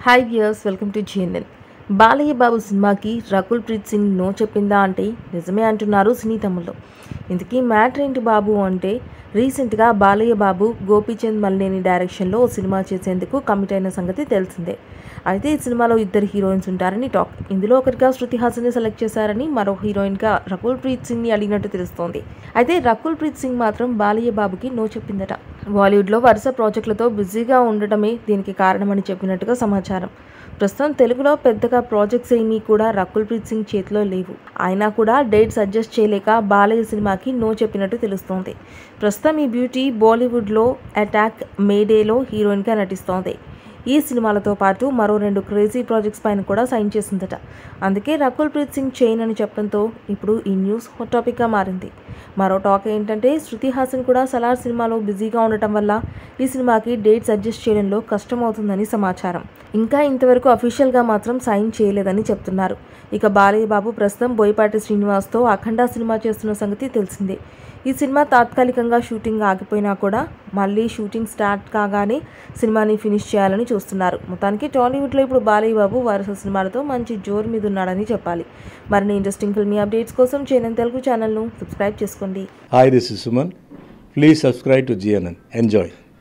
Hi viewers welcome to GNN Balayya Babu సినిమాకి Rakul Preet Singh no చెప్పిందా అంటే నిజమే అంటున్నారు సినీ తమ్ముళ్ళు ఇంతకీ మ్యాటర్ ఏంటి బాబు అంటే రీసెంట్గా బాలయ్య బాబు గోపీచంద్ మల్లేని డైరెక్షన్లో ఓ సినిమా చేసేందుకు కమిట్ అయిన సంగతి తెలిసిందే అయితే ఈ సినిమాలో ఇద్దరు హీరోయిన్స్ ఉంటారని టాక్ ఇందులో ఒకరిగా శృతి హాసన్ని సెలెక్ట్ చేశారని మరో హీరోయిన్గా రకుల్ ప్రీత్ సింగ్ని అడిగినట్టు తెలుస్తోంది అయితే రకుల్ ప్రీత్ సింగ్ మాత్రం బాలయ్య బాబుకి నో చెప్పిందట బాలీవుడ్లో వరుస ప్రాజెక్టులతో బిజీగా ఉండటమే దీనికి కారణమని చెప్పినట్టుగా సమాచారం ప్రస్తుతం తెలుగులో పెద్దగా ప్రాజెక్ట్స్ ఏమీ కూడా రకుల్ ప్రీత్ సింగ్ చేతిలో లేవు అయినా కూడా డేట్స్ అడ్జస్ట్ చేయలేక బాలయ్య సినిమాకి నో చెప్పినట్టు తెలుస్తోంది ప్రస్తుతం ఈ బ్యూటీ బాలీవుడ్లో అటాక్ మేడేలో హీరోయిన్గా నటిస్తోంది ఈ సినిమాలతో పాటు మరో రెండు క్రేజీ ప్రాజెక్ట్స్ పైన కూడా సైన్ చేసిందట అందుకే రకుల్ ప్రీత్ సింగ్ చేయన్ అని చెప్పడంతో ఇప్పుడు ఈ న్యూస్ హాట్ టాపిక్గా మారింది మరో టాక్ ఏంటంటే శృతి హాసన్ కూడా సలార్ సినిమాలో బిజీగా ఉండటం వల్ల ఈ సినిమాకి డేట్స్ అడ్జస్ట్ చేయడంలో కష్టమవుతుందని సమాచారం ఇంకా ఇంతవరకు అఫీషియల్గా మాత్రం సైన్ చేయలేదని చెప్తున్నారు ఇక బాలయ్య బాబు ప్రస్తుతం బోయపాటి శ్రీనివాస్తో అఖండ సినిమా చేస్తున్న సంగతి తెలిసిందే ఈ సినిమా తాత్కాలికంగా షూటింగ్ ఆగిపోయినా కూడా మళ్ళీ షూటింగ్ స్టార్ట్ కాగానే సినిమాని ఫినిష్ చేయాలని చూస్తున్నారు మొత్తానికి టాలీవుడ్లో ఇప్పుడు బాలయ్య బాబు వరుస సినిమాలతో మంచి జోరు మీద ఉన్నాడని చెప్పాలి మరిన్ని ఇంట్రెస్టింగ్ ఫిల్మీ అప్డేట్స్ కోసం చేయని తెలుగు ఛానల్ను సబ్స్క్రైబ్ చేసుకోండి Hi, this is Suman. Please subscribe to GNN. Enjoy.